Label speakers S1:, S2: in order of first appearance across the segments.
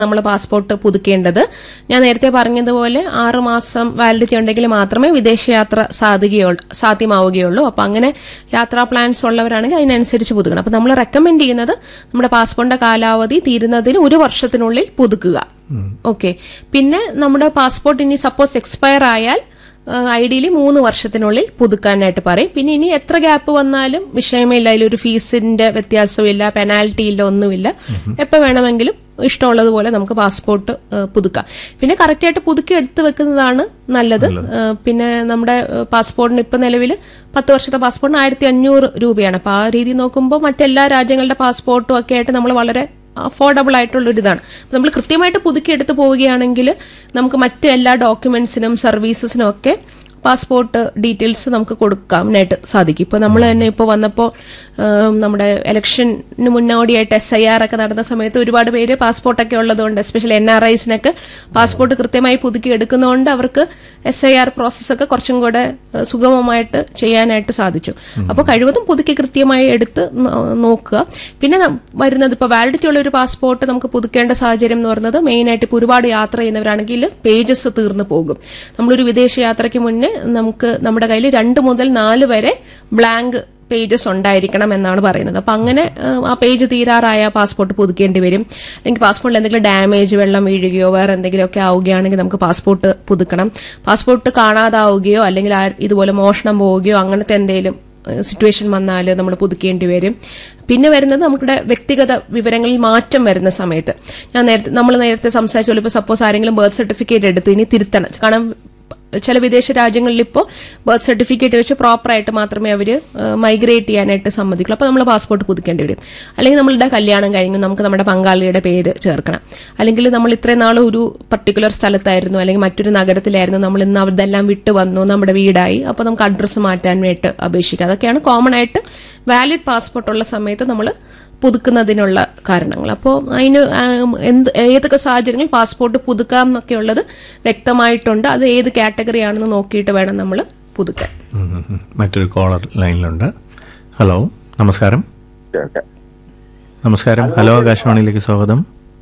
S1: നമ്മൾ പാസ്പോർട്ട് പുതുക്കേണ്ടത് ഞാൻ നേരത്തെ പറഞ്ഞതുപോലെ ആറ് മാസം വാലിഡിറ്റി ഉണ്ടെങ്കിൽ മാത്രമേ വിദേശയാത്ര സാധിക്കുകയുള്ളൂ സാധ്യമാവുകയുള്ളൂ അപ്പൊ അങ്ങനെ യാത്രാ പ്ലാൻസ് ഉള്ളവരാണെങ്കിൽ അതിനനുസരിച്ച് പുതുക്കണം അപ്പൊ നമ്മൾ റെക്കമെൻഡ് ചെയ്യുന്നത് നമ്മുടെ പാസ്പോർട്ടിന്റെ കാലാവധി തീരുന്നതിന് ഒരു വർഷത്തിനുള്ളിൽ പുതുക്കുക ഓക്കെ പിന്നെ നമ്മുടെ പാസ്പോർട്ട് ഇനി സപ്പോസ് എക്സ്പയർ ആയാൽ ഐഡിയലി മൂന്ന് വർഷത്തിനുള്ളിൽ പുതുക്കാനായിട്ട് പറയും പിന്നെ ഇനി എത്ര ഗ്യാപ്പ് വന്നാലും വിഷയമേ ഇല്ല അതിലൊരു ഫീസിന്റെ വ്യത്യാസമില്ല പെനാൽറ്റി ഇല്ല ഒന്നുമില്ല എപ്പോൾ വേണമെങ്കിലും ഇഷ്ടമുള്ളതുപോലെ നമുക്ക് പാസ്പോർട്ട് ഏഹ്, പുതുക്കാം പിന്നെ കറക്റ്റായിട്ട് പുതുക്കി എടുത്തു വെക്കുന്നതാണ് നല്ലത് ഏഹ്, പിന്നെ നമ്മുടെ ഏഹ്, പാസ്പോർട്ടിന് ഇപ്പൊ നിലവിൽ പത്ത് വർഷത്തെ പാസ്പോർട്ടിന് ആയിരത്തി അഞ്ഞൂറ് രൂപയാണ് അപ്പൊ ആ രീതി നോക്കുമ്പോൾ മറ്റെല്ലാ രാജ്യങ്ങളുടെ പാസ്പോർട്ടും ഒക്കെ ആയിട്ട് നമ്മൾ വളരെ അഫോർഡബിൾ ആയിട്ടുള്ള ഒരു ഇതാണ് നമ്മൾ കൃത്യമായിട്ട് പുതുക്കി എടുത്ത് പോവുകയാണെങ്കിൽ നമുക്ക് മറ്റ് എല്ലാ ഡോക്യുമെന്റ്സിനും സർവീസസിനും ഒക്കെ പാസ്പോർട്ട് ഡീറ്റെയിൽസ് നമുക്ക് കൊടുക്കാനായിട്ട് സാധിക്കും ഇപ്പൊ നമ്മൾ തന്നെ ഇപ്പോൾ വന്നപ്പോൾ നമ്മുടെ ഇലക്ഷന് മുന്നോടിയായിട്ട് എസ് ഐ ആർ ഒക്കെ നടന്ന സമയത്ത് ഒരുപാട് പേര് പാസ്പോർട്ടൊക്കെ ഉള്ളതുകൊണ്ട് എസ്പെഷ്യലി എൻ ആർ ഐസിനൊക്കെ പാസ്പോർട്ട് കൃത്യമായി പുതുക്കി എടുക്കുന്നതുകൊണ്ട് അവർക്ക് എസ് ഐ ആർ പ്രോസസ്സൊക്കെ കുറച്ചും കൂടെ ഏഹ്, സുഗമമായിട്ട് ചെയ്യാനായിട്ട് സാധിച്ചു അപ്പോൾ കഴിവതും പുതുക്കി കൃത്യമായി എടുത്ത് നോ- നോക്കുക പിന്നെ നം- വരുന്നത് ഇപ്പോൾ വാലിഡിറ്റി ഉള്ള ഒരു പാസ്പോർട്ട് നമുക്ക് പുതുക്കേണ്ട സാഹചര്യം എന്ന് പറയുന്നത് മെയിനായിട്ട് ഇപ്പോൾ ഒരുപാട് യാത്ര ചെയ്യുന്നവരാണെങ്കിൽ പേജസ് തീർന്നു പോകും നമ്മളൊരു വിദേശ യാത്രയ്ക്ക് മുന്നേ നമുക്ക് നമ്മുടെ കയ്യിൽ രണ്ട് മുതൽ നാല് വരെ ബ്ലാങ്ക് പേജസ് ഉണ്ടായിരിക്കണം എന്നാണ് പറയുന്നത് അപ്പൊ അങ്ങനെ ഏഹ്, ആ പേജ് തീരാറായ പാസ്പോർട്ട് പുതുക്കേണ്ടി വരും അല്ലെങ്കിൽ പാസ്പോർട്ടിൽ എന്തെങ്കിലും ഡാമേജ് വെള്ളം വീഴുകയോ വേറെ എന്തെങ്കിലുമൊക്കെ ആവുകയാണെങ്കിൽ നമുക്ക് പാസ്പോർട്ട് പുതുക്കണം പാസ്പോർട്ട് കാണാതാവുകയോ അല്ലെങ്കിൽ ആ- ഇതുപോലെ മോഷണം പോവുകയോ അങ്ങനത്തെ എന്തെങ്കിലും സിറ്റുവേഷൻ വന്നാൽ നമ്മൾ പുതുക്കേണ്ടി വരും പിന്നെ വരുന്നത് നമ്മുടെ വ്യക്തിഗത വിവരങ്ങളിൽ മാറ്റം വരുന്ന സമയത്ത് ഞാൻ നേരത്തെ നമ്മൾ നേരത്തെ സംസാരിച്ച പോലെ ഇപ്പോൾ സപ്പോസ് ആരെങ്കിലും ബർത്ത് സർട്ടിഫിക്കറ്റ് എടുത്തു ഇനി തിരുത്തണം കാരണം ചില വിദേശ രാജ്യങ്ങളിൽ ഇപ്പോൾ ബർത്ത് സർട്ടിഫിക്കറ്റ് വെച്ച് പ്രോപ്പറായിട്ട് മാത്രമേ അവർ മൈഗ്രേറ്റ് ചെയ്യാനായിട്ട് സമ്മതിക്കുള്ളൂ അപ്പോൾ നമ്മൾ പാസ്പോർട്ട് പുതുക്കേണ്ടി വരും അല്ലെങ്കിൽ നമ്മളുടെ കല്യാണം കഴിഞ്ഞു നമുക്ക് നമ്മുടെ പങ്കാളിയുടെ പേര് ചേർക്കണം അല്ലെങ്കിൽ നമ്മൾ ഇത്രയും നാൾ ഒരു പർട്ടിക്കുലർ സ്ഥലത്തായിരുന്നു അല്ലെങ്കിൽ മറ്റൊരു നഗരത്തിലായിരുന്നു നമ്മൾ ഇന്ന് അതെല്ലാം വിട്ടു വന്നു നമ്മുടെ വീടായി അപ്പോൾ നമുക്ക് അഡ്രസ്സ് മാറ്റാനായിട്ട് അപേക്ഷിക്കാം അതൊക്കെയാണ് കോമൺ ആയിട്ട് വാലിഡ് പാസ്പോർട്ട് ഉള്ള സമയത്ത് നമ്മൾ പുതുക്കുന്നതിനുള്ള കാരണങ്ങൾ അപ്പോൾ അതിന് ആം, എന്ത് ഏതൊക്കെ സാഹചര്യങ്ങളിൽ പാസ്പോർട്ട് പുതുക്കാം എന്നൊക്കെ ഉള്ളത് വ്യക്തമായിട്ടുണ്ട് അത് ഏത് കാറ്റഗറി ആണെന്ന് നോക്കിയിട്ട് വേണം നമ്മൾ പുതുക്കാൻ
S2: ഉം, ഉം, ഉം. മറ്റൊരു കോളർ ലൈനിലുണ്ട് ഹലോ നമസ്കാരം
S3: ഓക്കെ
S2: നമസ്കാരം ഹലോ ആകാശവാണിയിലേക്ക് സ്വാഗതം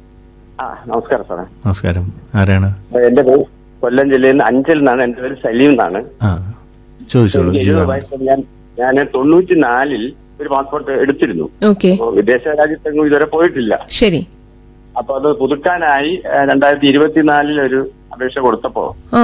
S3: ആ നമസ്കാരം സാറേ
S2: നമസ്കാരം ആരാണ്
S3: എന്റെ പേര് കൊല്ലം ജില്ലയിൽ നിന്ന് അഞ്ചൽ നിന്നാണ് എന്റെ പേര് സലീം എന്നാണ്
S2: ആ ചോദിച്ചോളൂ
S3: എനിക്ക് എഴുപത്
S2: ജീവൻ
S3: വയസ്സുള്ള ഞാൻ ഞാൻ തൊണ്ണൂറ്റി നാലിൽ ഒരു പാസ്പോർട്ട് എടുത്തിരുന്നു
S1: ഓക്കെ
S3: അപ്പോ വിദേശ രാജ്യത്തെങ്ങും ഇതുവരെ പോയിട്ടില്ല
S1: ശരി
S3: അപ്പൊ അത് പുതുക്കാനായി ഏഹ്, രണ്ടായിരത്തി ഇരുപത്തിനാലിൽ ഒരു അപേക്ഷ കൊടുത്തപ്പോ
S1: ആ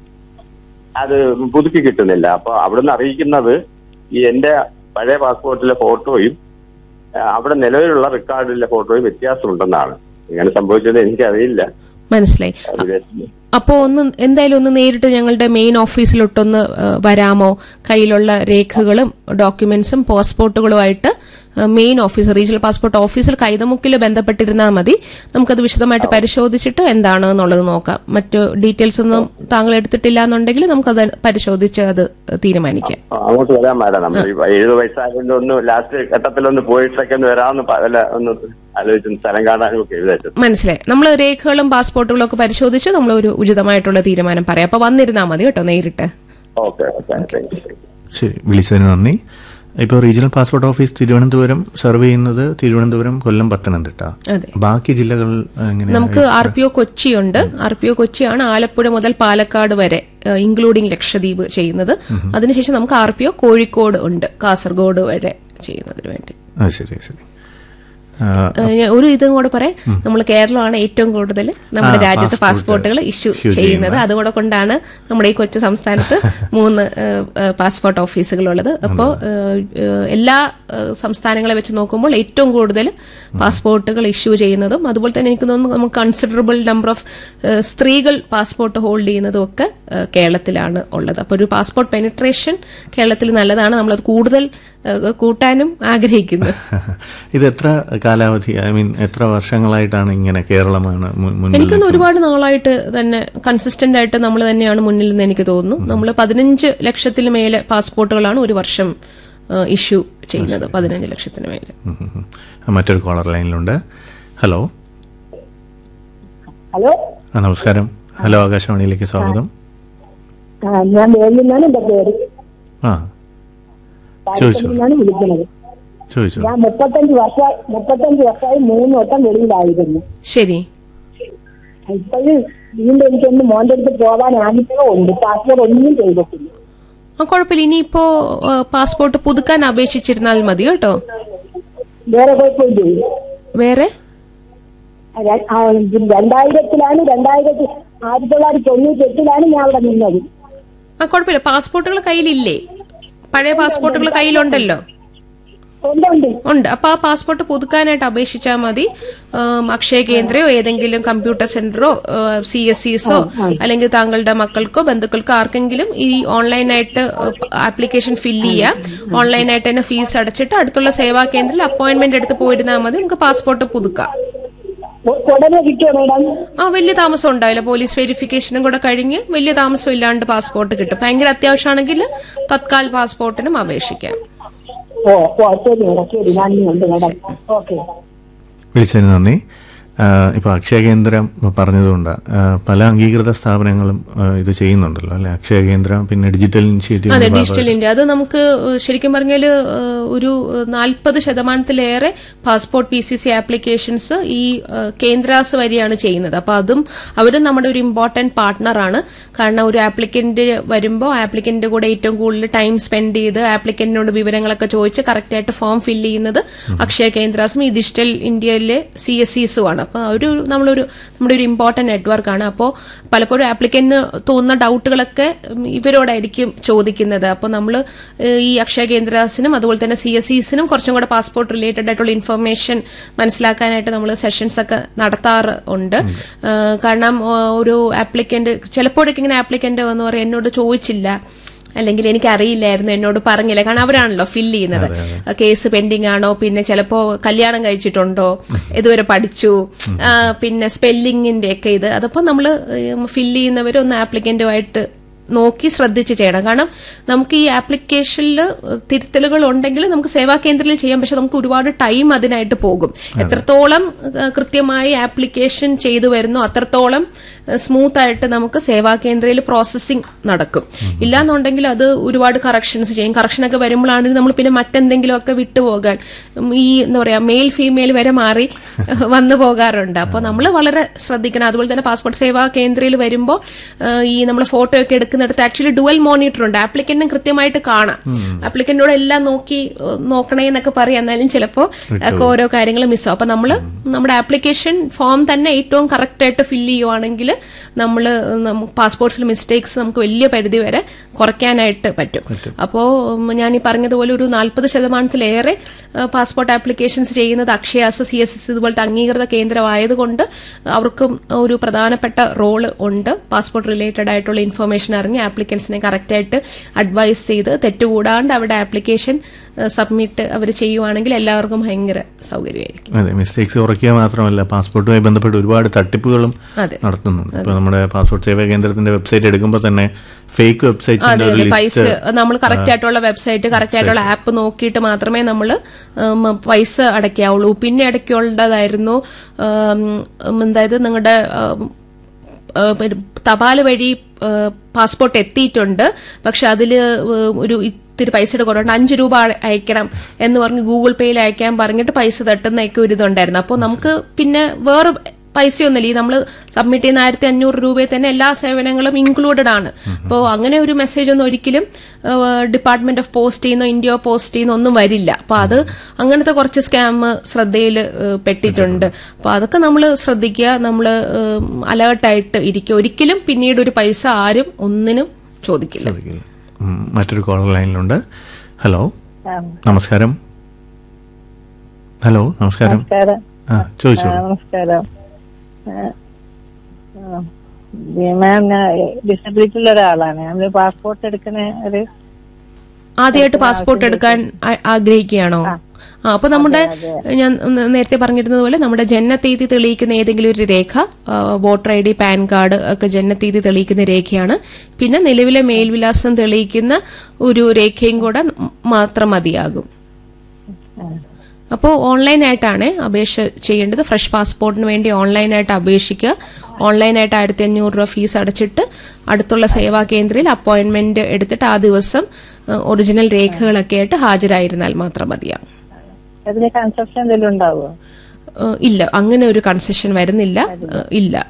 S3: അത് പുതുക്കി കിട്ടുന്നില്ല അപ്പൊ അവിടുന്ന് അറിയിക്കുന്നത് ഈ എന്റെ പഴയ പാസ്പോർട്ടിലെ ഫോട്ടോയും ഏഹ്, അവിടെ നിലവിലുള്ള റെക്കോർഡിലെ ഫോട്ടോയും വ്യത്യാസമുണ്ടെന്നാണ് ഇങ്ങനെ സംഭവിച്ചത് എനിക്കറിയില്ല
S1: മനസ്സിലായി
S3: വിദേശത്ത്
S1: അപ്പോൾ ഒന്ന് എന്തായാലും ഒന്ന് നേരിട്ട് ഞങ്ങളുടെ മെയിൻ ഓഫീസിലോട്ടൊന്ന് ആ, വരാമോ കയ്യിലുള്ള രേഖകളും ഡോക്യുമെന്റ്സും പാസ്പോർട്ടുകളുമായിട്ട് ആ, മെയിൻ ഓഫീസ് റീജിയണൽ പാസ്പോർട്ട് ഓഫീസിൽ കൈതമുക്കിൽ ബന്ധപ്പെട്ടിരുന്നാൽ മതി നമുക്കത് വിശദമായിട്ട് പരിശോധിച്ചിട്ട് എന്താണ് എന്നുള്ളത് നോക്കാം മറ്റു ഡീറ്റെയിൽസ് ഒന്നും താങ്കൾ എടുത്തിട്ടില്ല എന്നുണ്ടെങ്കിൽ നമുക്കത് പരിശോധിച്ച് അത് തീരുമാനിക്കാം
S3: ആ, അങ്ങോട്ട് വരാൻ മാഡം നമ്മൾ ഈ എഴുപത് വയസ്സായതുകൊണ്ട് ഒന്ന് ലാസ്റ്റ് ഘട്ടത്തിലൊന്ന് പോയിട്ടൊക്കെ ഒന്ന് വരാമെന്ന് പ- അല്ല ഒന്ന് ആലോചിച്ചു സ്ഥലം കാണാനും ഒക്കെ എഴുതച്ചു
S1: മനസ്സിലായി നമ്മൾ രേഖകളും പാസ്പോർട്ടുകളും ഒക്കെ പരിശോധിച്ച് നമ്മൾ ഒരു ഉചിതമായിട്ടുള്ള തീരുമാനം പറയാം അപ്പൊ വന്നിരുന്നാൽ മതി കേട്ടോ നേരിട്ട്
S3: ഓക്കെ ഓക്കെ താങ്ക് യു
S2: ശരി വിളിച്ചതിന് നന്ദി ഇപ്പോൾ regional passport office Thiruvananthapuram serve ചെയ്യുന്നത് തിരുവനന്തപുരം കൊല്ലം പത്തനംതിട്ട
S1: അതെ
S2: ബാക്കി ജില്ലകൾ എങ്ങനെയാണ്
S1: നമുക്ക് ആർ പി ഒ കൊച്ചിയുണ്ട് ആർ പി ഒ കൊച്ചിയാണ് ആലപ്പുഴ മുതൽ പാലക്കാട് വരെ ഇൻക്ലൂഡിംഗ് ലക്ഷദ്വീപ് ചെയ്യുന്നത് അതിനുശേഷം നമുക്ക് ആർ പി ഒ കോഴിക്കോട് ഉണ്ട് കാസർഗോഡ് വരെ ചെയ്യുന്നതിന് വേണ്ടി
S2: ആ ശരി ശരി ആ,
S1: ഏഹ് ഞാൻ ഒരു ഇതും കൂടെ പറയാം നമ്മൾ കേരളമാണ് ഏറ്റവും കൂടുതൽ നമ്മുടെ
S2: ആ,
S1: രാജ്യത്ത്
S2: passport
S1: പാസ്പോർട്ടുകൾ ഇഷ്യൂ
S2: issue
S1: ചെയ്യുന്നത്
S2: ചെയ്യുന്നത്.
S1: അതുകൂടെ കൊണ്ടാണ് നമ്മുടെ ഈ കൊച്ചു സംസ്ഥാനത്ത് മൂന്ന് ഏഹ്, ഏഹ്, പാസ്പോർട്ട് ഓഫീസുകളുള്ളത് അപ്പോൾ എല്ലാ ഏഹ്, സംസ്ഥാനങ്ങളെ വെച്ച് നോക്കുമ്പോൾ ഏറ്റവും കൂടുതൽ പാസ്പോർട്ടുകൾ ഇഷ്യൂ ചെയ്യുന്നതും അതുപോലെ തന്നെ എനിക്ക് തോന്നുന്നു നമുക്ക് കൺസിഡറബിൾ നമ്പർ ഓഫ് സ്ത്രീകൾ പാസ്പോർട്ട് ഹോൾഡ് ചെയ്യുന്നതും ഒക്കെ ഏഹ്, കേരളത്തിലാണ് ഉള്ളത് അപ്പോൾ ഒരു പാസ്പോർട്ട് പെനിട്രേഷൻ കേരളത്തിൽ നല്ലതാണ് നമ്മളത് കൂടുതൽ ഏഹ്, കൂട്ടാനും ആഗ്രഹിക്കുന്നു
S2: ഇത് എത്ര കാലാവധി ഐ മീൻ എത്ര വർഷങ്ങളായിട്ടാണ് ഇങ്ങനെ കേരളമാണ് മു- മുന്നിൽ
S1: എനിക്കൊന്ന് ഒരുപാട് നാളായിട്ട് തന്നെ കൺസിസ്റ്റന്റ് ആയിട്ട് നമ്മൾ തന്നെയാണ് മുന്നിൽ നിന്ന് എനിക്ക് തോന്നുന്നു നമ്മൾ പതിനഞ്ച് ലക്ഷത്തിൽ മേലെ പാസ്പോർട്ടുകളാണ് ഒരു വർഷം ഇഷ്യൂ ചെയ്യുന്നത് പതിനഞ്ച് ലക്ഷത്തിന് മേലെ
S2: ഉം, ഉം, ഉം. മറ്റൊരു കോളർ ലൈനിലുണ്ട് ഹലോ
S4: ഹലോ
S2: ആ നമസ്കാരം ഹലോ ആകാശവാണിയിലേക്ക് സ്വാഗതം
S4: ആ ഞാൻ വേലിന്നാണ് എന്റെ പേര്
S2: ആ ചോദിച്ചോ
S4: പാലക്കാട് വിളിക്കുന്നത്
S2: ചോദിച്ചോ
S4: ഞാൻ മുപ്പത്തഞ്ച് വർഷമായി മുപ്പത്തഞ്ച് വർഷമായി മൂന്ന് വട്ടം വെളിയിലായിരുന്നു
S1: ശരി
S4: ഇപ്പോഴും വീണ്ടും എനിക്കൊന്ന് മോന്റെ അടുത്ത് പോകാൻ ആഗ്രഹമുണ്ട് പാസ്പോർട്ട് ഒന്നും ചെയ്തിട്ടില്ല
S1: ആ കുഴപ്പമില്ല ഇനിയിപ്പോ ആ, പാസ്പോർട്ട് പുതുക്കാൻ അപേക്ഷിച്ചിരുന്നാൽ മതി കേട്ടോ
S4: വേറെ കുഴപ്പമില്ലേ
S1: വേറെ
S4: ര- ആ, രണ്ടായിരത്തിലാണ് രണ്ടായിരത്തി ആയിരത്തി തൊള്ളായിരത്തി തൊണ്ണൂറ്റി എട്ടിലാണ് ഞാൻ അവിടെ നിന്നത്
S1: ആ കുഴപ്പമില്ല പാസ്പോർട്ടുകൾ കയ്യിലില്ലേ പഴയ പാസ്പോർട്ടുകൾ കയ്യിലുണ്ടല്ലോ
S4: ഉണ്ട് ഉണ്ട്
S1: ഉണ്ട് അപ്പൊ ആ പാസ്പോർട്ട് പുതുക്കാനായിട്ട് അപേക്ഷിച്ചാൽ മതി ഉം, അക്ഷയ കേന്ദ്രയോ ഏതെങ്കിലും കമ്പ്യൂട്ടർ സെന്ററോ സി എസ് സിസോ അല്ലെങ്കിൽ താങ്കളുടെ മക്കൾക്കോ ബന്ധുക്കൾക്കോ ആർക്കെങ്കിലും ഈ ഓൺലൈനായിട്ട് ആപ്ലിക്കേഷൻ ഫില്ല് ചെയ്യാം ഓൺലൈനായിട്ട് തന്നെ ഫീസ് അടച്ചിട്ട് അടുത്തുള്ള സേവാ കേന്ദ്രത്തിൽ അപ്പോയിന്റ്മെന്റ് എടുത്ത് പോയിരുന്നാൽ മതി നമുക്ക് പാസ്പോർട്ട് പുതുക്കാം
S4: ഉ- ഉടനെ കിട്ടിയോ മാഡം
S1: ആ വലിയ താമസം ഉണ്ടാവില്ല പോലീസ് വെരിഫിക്കേഷനും കൂടെ കഴിഞ്ഞ് വലിയ താമസം ഇല്ലാണ്ട് പാസ്പോർട്ട് കിട്ടും ഭയങ്കര അത്യാവശ്യമാണെങ്കിൽ തത്കാൽ പാസ്പോർട്ടിനും അപേക്ഷിക്കാം
S4: ഓ ഓ ശരി മാഡം ശരി നന്ദിയുണ്ട് മാഡം ഓക്കെ
S2: വിളിച്ചതിന് നന്ദി ഇപ്പോൾ അക്ഷയ കേന്ദ്രം പറഞ്ഞതുകൊണ്ട് ആ, പല അംഗീകൃത സ്ഥാപനങ്ങളും ആ, ഇത് ചെയ്യുന്നുണ്ടല്ലോ അല്ലെ അക്ഷയ കേന്ദ്രം പിന്നെ ഡിജിറ്റൽ ഇനിഷ്യേറ്റീവ്
S1: അതെ ഡിജിറ്റൽ ഇന്ത്യ അത് നമുക്ക് ഏഹ്, ശരിക്കും പറഞ്ഞാൽ ഒരു നാൽപ്പത് ശതമാനത്തിലേറെ passport P C C applications ഈ ഏഹ്, കേന്ദ്രാസ് വഴിയാണ് ചെയ്യുന്നത് അപ്പൊ അതും അവരും നമ്മുടെ ഒരു ഇമ്പോർട്ടന്റ് പാർട്ട്ണറാണ് കാരണം ഒരു ആപ്ലിക്കന്റ് വരുമ്പോൾ ആപ്ലിക്കന്റിന്റെ കൂടെ ഏറ്റവും കൂടുതൽ ടൈം സ്പെൻഡ് ചെയ്ത് ആപ്ലിക്കന്റിനോട് വിവരങ്ങളൊക്കെ ചോദിച്ച് കറക്റ്റ് ആയിട്ട് ഫോം ഫില്ല് ചെയ്യുന്നത് അക്ഷയ കേന്ദ്രാസും ഈ ഡിജിറ്റൽ ഇന്ത്യയിലെ സി എസ് സിസും ആണ് അപ്പൊ ഒരു നമ്മളൊരു നമ്മുടെ ഒരു ഇമ്പോർട്ടന്റ് നെറ്റ്വർക്കാണ് അപ്പോൾ പലപ്പോഴും ആപ്ലിക്കന്റിന് തോന്നുന്ന ഡൗട്ടുകളൊക്കെ ഉം, ഇവരോടായിരിക്കും ചോദിക്കുന്നത് അപ്പോൾ നമ്മൾ ഈ അക്ഷയ കേന്ദ്രാസിനും അതുപോലെ തന്നെ സി എസ് സിസിനും കുറച്ചും കൂടെ പാസ്പോർട്ട് റിലേറ്റഡ് ആയിട്ടുള്ള ഇൻഫർമേഷൻ മനസ്സിലാക്കാനായിട്ട് നമ്മൾ സെഷൻസ് ഒക്കെ നടത്താറ് ഉണ്ട് ഏഹ്, കാരണം ഏഹ്, ഒരു ആപ്ലിക്കന്റ് ചിലപ്പോഴൊക്കെ ഇങ്ങനെ ആപ്ലിക്കന്റ് എന്ന് പറയാം എന്നോട് ചോദിച്ചില്ല അല്ലെങ്കിൽ എനിക്ക് അറിയില്ലായിരുന്നു എന്നോട് പറഞ്ഞില്ല കാരണം അവരാണല്ലോ ഫില്ല് ചെയ്യുന്നത് കേസ് പെൻഡിങ് ആണോ പിന്നെ ചിലപ്പോ കല്യാണം കഴിച്ചിട്ടുണ്ടോ ഇതുവരെ പഠിച്ചു ആ, പിന്നെ സ്പെല്ലിങ്ങിന്റെ ഒക്കെ ഇത് അതപ്പോ നമ്മൾ ഫില്ല് ചെയ്യുന്നവർ ഒന്ന് ആപ്ലിക്കന്റുമായിട്ട് നോക്കി ശ്രദ്ധിച്ച് ചെയ്യണം കാരണം നമുക്ക് ഈ ആപ്ലിക്കേഷനിൽ തിരുത്തലുകൾ ഉണ്ടെങ്കിൽ നമുക്ക് സേവാ കേന്ദ്രത്തിൽ ചെയ്യാം പക്ഷെ നമുക്ക് ഒരുപാട് ടൈം അതിനായിട്ട് പോകും എത്രത്തോളം ആ, കൃത്യമായി ആപ്ലിക്കേഷൻ ചെയ്തു വരുന്നോ അത്രത്തോളം സ്മൂത്ത് ആയിട്ട് നമുക്ക് സേവാ കേന്ദ്രയിൽ പ്രോസസ്സിംഗ് നടക്കും ഇല്ലാന്നുണ്ടെങ്കിൽ അത് ഒരുപാട് കറക്ഷൻസ് ചെയ്യും കറക്ഷനൊക്കെ വരുമ്പോഴാണെങ്കിൽ നമ്മൾ പിന്നെ മറ്റെന്തെങ്കിലുമൊക്കെ വിട്ടുപോകാൻ ഉം, ഈ എന്താ പറയാ മെയിൽ ഫീമെയിൽ വരെ മാറി വന്നു പോകാറുണ്ട് അപ്പോൾ നമ്മൾ വളരെ ശ്രദ്ധിക്കണം അതുപോലെ തന്നെ പാസ്പോർട്ട് സേവാ കേന്ദ്രയിൽ വരുമ്പോൾ ഈ നമ്മൾ ഫോട്ടോ ഒക്കെ എടുക്കുന്നിടത്ത് ആക്ച്വലി ഡുവൽ മോണിറ്റർ ഉണ്ട് ആപ്ലിക്കന്റും കൃത്യമായിട്ട് കാണാം ആപ്ലിക്കന്റിനോട് എല്ലാം നോക്കി ഏഹ്, നോക്കണേ എന്നൊക്കെ പറയാം എന്നാലും ചിലപ്പോൾ ഒക്കെ ഓരോ കാര്യങ്ങൾ മിസ്സാവും അപ്പൊ നമ്മൾ നമ്മുടെ ആപ്ലിക്കേഷൻ ഫോം തന്നെ ഏറ്റവും കറക്റ്റ് ആയിട്ട് ഫില്ല് ചെയ്യുവാണെങ്കിൽ നമ്മൾ പാസ്പോർട്ട്സിൽ മിസ്റ്റേക്സ് നമുക്ക് വലിയ പരിധി വരെ കുറയ്ക്കാനായിട്ട് പറ്റും അപ്പോൾ ഞാൻ ഈ പറഞ്ഞതുപോലെ ഒരു നാൽപ്പത് ശതമാനത്തിലേറെ പാസ്പോർട്ട് ആപ്ലിക്കേഷൻസ് ചെയ്യുന്നത് അക്ഷയാസ് സി എസ് എസ് ഇതുപോലത്തെ അംഗീകൃത കേന്ദ്രമായതുകൊണ്ട് അവർക്കും ഒരു പ്രധാനപ്പെട്ട റോള് ഉണ്ട് പാസ്പോർട്ട് റിലേറ്റഡ് ആയിട്ടുള്ള ഇൻഫർമേഷൻ അറിഞ്ഞ് ആപ്ലിക്കൻസിനെ കറക്റ്റായിട്ട് അഡ്വൈസ് ചെയ്ത് തെറ്റുകൂടാണ്ട് അവിടെ ആപ്ലിക്കേഷൻ സബ്മിറ്റ് അവർ ചെയ്യുവാണെങ്കിൽ എല്ലാവർക്കും ഭയങ്കര സൗകര്യമായിരിക്കും
S2: അതെ മിസ്റ്റേക്സ് കുറയ്ക്കുക മാത്രമല്ല പാസ്പോർട്ടുമായി ബന്ധപ്പെട്ട് ഒരുപാട് തട്ടിപ്പുകളും
S1: അതെ.
S2: നടത്തുന്നുണ്ട് ഇപ്പൊ നമ്മുടെ പാസ്പോർട്ട് സേവാ കേന്ദ്രത്തിന്റെ വെബ്സൈറ്റ് എടുക്കുമ്പോൾ തന്നെ ഫേക്ക് വെബ്സൈറ്റ്സിന്റെ
S1: അതെ
S2: ഒരു
S1: അതെ പൈസ
S2: ലിസ്റ്റ്
S1: നമ്മൾ കറക്റ്റ് ആയിട്ടുള്ള വെബ്സൈറ്റ് കറക്റ്റ് ആയിട്ടുള്ള ആപ്പ് നോക്കിയിട്ട് മാത്രമേ നമ്മൾ പൈസ അടയ്ക്കാവുള്ളൂ പിന്നെ അടയ്ക്കേണ്ടതായിരുന്നു അതായത് നിങ്ങളുടെ തപാല് വഴി പാസ്പോർട്ട് എത്തിയിട്ടുണ്ട് പക്ഷെ അതിൽ ഒരു ഇത്തിരി പൈസയുടെ കുറവുണ്ട് അഞ്ച് രൂപ അയക്കണം എന്ന് പറഞ്ഞ് ഗൂഗിൾ പേയിൽ അയക്കാൻ പറഞ്ഞിട്ട് പൈസ തട്ടുന്നൊക്കെ ഒരു ഇതുണ്ടായിരുന്നു അപ്പോൾ നമുക്ക് പിന്നെ വേറെ പൈസയൊന്നുമില്ല ഈ നമ്മൾ സബ്മിറ്റ് ചെയ്യുന്ന ആയിരത്തി അഞ്ഞൂറ് രൂപയിൽ തന്നെ എല്ലാ സേവനങ്ങളും ഇൻക്ലൂഡഡ് ആണ് അപ്പോൾ അങ്ങനെ ഒരു മെസ്സേജ് ഒന്നും ഒരിക്കലും ഡിപ്പാർട്ട്മെന്റ് ഓഫ് പോസ്റ്റ് ചെയ്യുന്നോ ഇന്ത്യ പോസ്റ്റ് ചെയ്യുന്നോ ഒന്നും വരില്ല അപ്പൊ അത് അങ്ങനത്തെ കുറച്ച് സ്കാം ശ്രദ്ധയിൽ പെട്ടിട്ടുണ്ട് അപ്പൊ അതൊക്കെ നമ്മൾ ശ്രദ്ധിക്കുക നമ്മൾ അലേർട്ടായിട്ട് ഇരിക്കുക ഒരിക്കലും പിന്നീട് ഒരു പൈസ ആരും ഒന്നിനും ചോദിക്കില്ല
S2: ഉം, മറ്റൊരു കോളർ ലൈനിലുണ്ട് ഹലോ നമസ്കാരം ഹലോ നമസ്കാരം
S5: നമസ്കാരം
S2: ആ ചോദിച്ചോളൂ
S5: ആ, നമസ്കാരം മാം ഞാൻ ഡിസബിലിറ്റി ഉള്ള ഒരാളാണ് നമ്മള് പാസ്പോർട്ട് എടുക്കുന്ന ഒരു
S1: ആദ്യമായിട്ട് പാസ്പോർട്ട് എടുക്കാൻ ആ- ആഗ്രഹിക്കുകയാണോ ആ അപ്പൊ നമ്മുടെ ഞാൻ ന- നേരത്തെ പറഞ്ഞിരുന്നത് പോലെ നമ്മുടെ ജനനത്തീയതി തെളിയിക്കുന്ന ഏതെങ്കിലും ഒരു രേഖ ആ, voter I D PAN card ഒക്കെ ജനനത്തീയതി തെളിയിക്കുന്ന രേഖയാണ് പിന്നെ നിലവിലെ മേൽവിലാസം തെളിയിക്കുന്ന ഒരു രേഖയും കൂടെ മാത്രം മതിയാകും അപ്പോൾ ഓൺലൈനായിട്ടാണ് അപേക്ഷ ചെയ്യേണ്ടത് ഫ്രഷ് പാസ്പോർട്ടിന് വേണ്ടി ഓൺലൈനായിട്ട് അപേക്ഷിക്കുക ഓൺലൈനായിട്ട് ആയിരത്തി അഞ്ഞൂറ് രൂപ ഫീസ് അടച്ചിട്ട് അടുത്തുള്ള സേവാ കേന്ദ്രയിൽ അപ്പോയിന്റ്മെന്റ് എടുത്തിട്ട് ആ ദിവസം ഏഹ്, ഒറിജിനൽ രേഖകളൊക്കെ ആയിട്ട് ഹാജരായിരുന്നാൽ മാത്രം മതിയാകും
S5: അതിന് കൺസെപ്ഷൻ എന്തെങ്കിലും ഉണ്ടാവുമോ
S1: ഏഹ്, ഇല്ല അങ്ങനെ ഒരു കൺസെഷൻ വരുന്നില്ല ഏഹ്, ഇല്ല